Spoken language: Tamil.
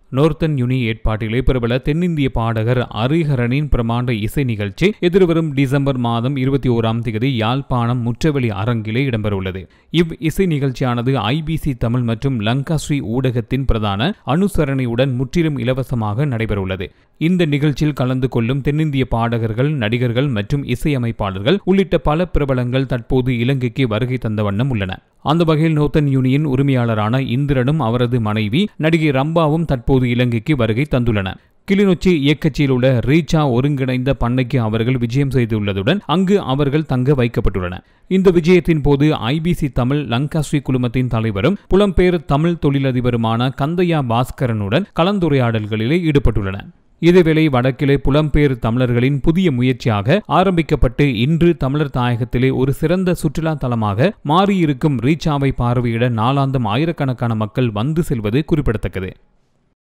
நோர்த்தன் யுனி ஏற்பாட்டிலே பிரபல தென்னிந்திய பாடகர் ஹரிஹரனின் பிரமாண்ட இசை நிகழ்ச்சி எதிர்வரும் டிசம்பர் மாதம் இருபத்தி ஓராம் தேதி யாழ்ப்பாணம் முற்றவெளி அரங்கிலே இடம்பெறவுள்ளது இவ் இசை நிகழ்ச்சியானது ஐபிசி தமிழ் மற்றும் லங்காஸ்ரீ ஊடகத்தின் பிரதான அனுசரணையுடன் முற்றிலும் இலவசமாக நடைபெறவுள்ளது இந்த நிகழ்ச்சியில் கலந்து கொள்ளும் தென்னிந்திய பாடகர்கள் நடிகர்கள் மற்றும் இசையமைப்பாளர்கள் உள்ளிட்ட பல பிரபலங்கள் தற்போது இலங்கைக்கு வருகை தந்த வண்ணம் உள்ளன அந்த வகையில் நோத்தன் யூனியன் உரிமையாளரான இந்திரனும் அவரது மனைவி நடிகை ரம்பாவும் தற்போது இலங்கைக்கு வருகை தந்துள்ளனர் கிளிநொச்சி இயக்கச்சியில் உள்ள ரீச்சா ஒருங்கிணைந்த பண்ணைக்கு அவர்கள் விஜயம் செய்துள்ளதுடன் அங்கு அவர்கள் தங்க வைக்கப்பட்டுள்ளனர் இந்த விஜயத்தின் போது ஐபிசி தமிழ் லங்காஸ்ரீ குழுமத்தின் தலைவரும் புலம்பெயர் தமிழ் தொழிலதிபருமான கந்தையா பாஸ்கரனுடன் கலந்துரையாடல்களிலே ஈடுபட்டுள்ளனர் இதேவேளை வடக்கிலே புலம்பெயர் தமிழர்களின் புதிய முயற்சியாக ஆரம்பிக்கப்பட்டு இன்று தமிழர் தாயகத்திலே ஒரு சிறந்த சுற்றுலா தலமாக மாறியிருக்கும் ரீச்சாவை பார்வையிட நாளாந்தம் ஆயிரக்கணக்கான மக்கள் வந்து செல்வது குறிப்பிடத்தக்கது